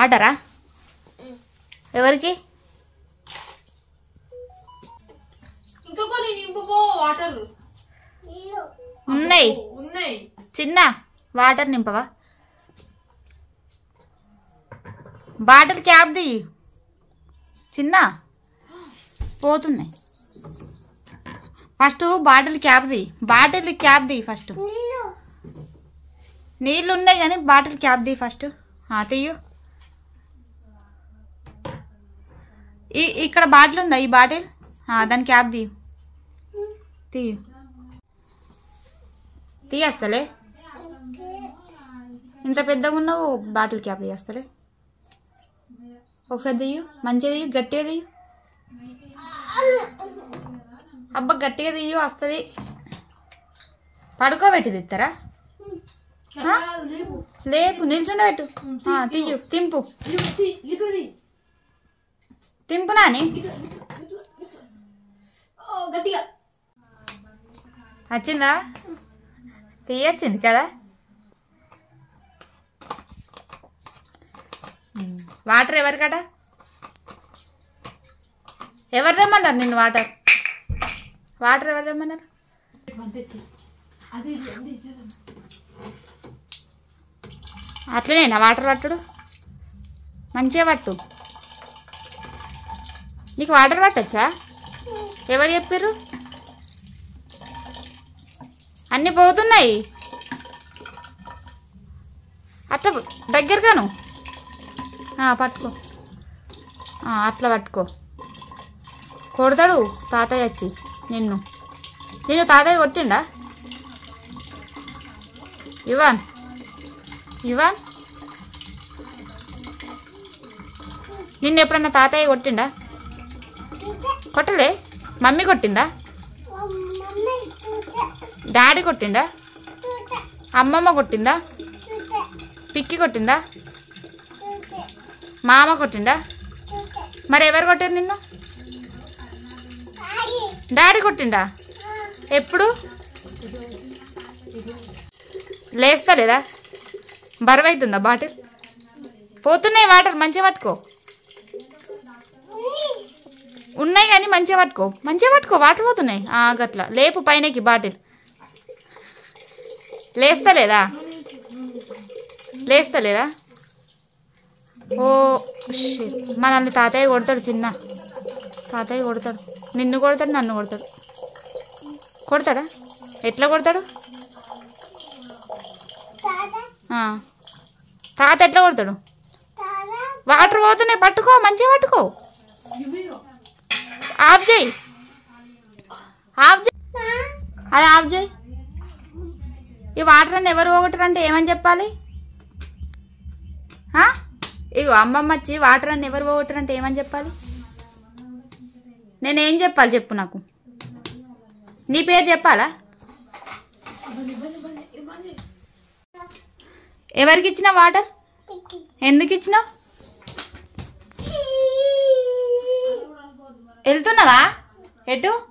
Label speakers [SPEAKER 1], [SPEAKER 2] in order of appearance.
[SPEAKER 1] వాటరా ఎవరికి
[SPEAKER 2] ఇంకా కొన్ని నింపుకో వాటర్
[SPEAKER 1] ఉన్నాయి
[SPEAKER 2] ఉన్నాయి
[SPEAKER 1] చిన్న వాటర్ నింపవా బాటిల్ క్యాప్ ది చిన్న పోతున్నాయి ఫస్ట్ బాటిల్ క్యాప్ ది బాటిల్ క్యాప్ ది ఫస్ట్ నీళ్ళు ఉన్నాయి కానీ బాటిల్ క్యాప్ ది ఫస్ట్ ఆ, తీయు ఈ ఇక్కడ బాటిల్ ఉందా ఈ బాటిల్ ఆ, దాని క్యాప్ ది తీయు తీయేస్తలే ఇంత పెద్దగా ఉన్నావు బాటిల్ క్యాప్ తీయేస్తలే ఒకసారి తీయు మంచిగా తీయు గట్టిగా తీయు అబ్బా గట్టిగా తీయు వస్తుంది పడుకోబెట్టి తిస్తారా ఆ?
[SPEAKER 2] లేవు
[SPEAKER 1] లేపు నిల్చుండబెట్టు ఆ, తీయు తింపు
[SPEAKER 2] ఇటుది
[SPEAKER 1] తింపు నాని
[SPEAKER 2] గట్టిగా
[SPEAKER 1] వచ్చిందా తీయొచ్చింది కదా ఉమ్, వాటర్ ఎవరికట ఎవరు తెమ్మన్నారు నిన్ను వాటర్ వాటర్ ఎవరు తెమ్మన్నారు
[SPEAKER 2] తెచ్చి అది ఇది అంది ఇచ్చారు.
[SPEAKER 1] అట్లనేనా వాటర్ పట్టుడు మంచిగా పట్టు నీకు వాటర్ పట్టచ్చా ఎవరు చెప్పారు అన్నీ పోతున్నాయి అట్లా దగ్గరగాను ఆ, పట్టుకో ఆ, అట్లా పట్టుకో కొడతాడు తాతయ్య వచ్చి నిన్ను నిన్ను తాతయ్య కొట్టిండా ఇవాన్ ఇవాన్ నిన్ను ఎప్పుడన్నా తాతయ్య కొట్టిండా కొట్టలే మమ్మీ కొట్టిందా డాడీ కొట్టిండా అమ్మమ్మ కొట్టిందా పిక్కి కొట్టిందా మామ కొట్టిందా మరి ఎవరు కొట్టారు నిన్ను డాడీ కొట్టిండా ఎప్పుడు లేస్తా లేదా బరువు అవుతుందా బాటిల్ పోతున్నాయి వాటర్ మంచిగా పట్టుకో ఉన్నాయి కానీ మంచిగా పట్టుకో మంచిగా పట్టుకో వాటర్ పోతున్నాయి ఆ, గట్ల లేపు పైనకి బాటిల్ లేస్తా లేదా లేస్తా లేదా ఓ shit. మనల్ని తాతయ్య కొడతాడు చిన్న తాతయ్య కొడతాడు నిన్ను కొడతాడు నన్ను కొడతాడు కొడతాడా ఎట్లా కొడతాడు ఆ. తాత ఎట్లా కొడతాడు వాటర్ పోతున్నాయి పట్టుకో మంచిగా పట్టుకో ఆఫ్ చేయి ఆఫ్ చేయి అది ఆఫ్ చేయి ఈ వాటర్ అని ఎవరు పోగొట్టరు అంటే ఏమని చెప్పాలి ఆ? ఇగో అమ్మమ్మ వచ్చి వాటర్ అని ఎవరు పోగొట్టరు అంటే ఏమని చెప్పాలి నేనేం చెప్పాలి చెప్పు నాకు నీ పేరు చెప్పాలా ఎవరికి ఇచ్చిన వాటర్ ఎందుకు ఇచ్చినావు వెళ్తున్నావా ఎటు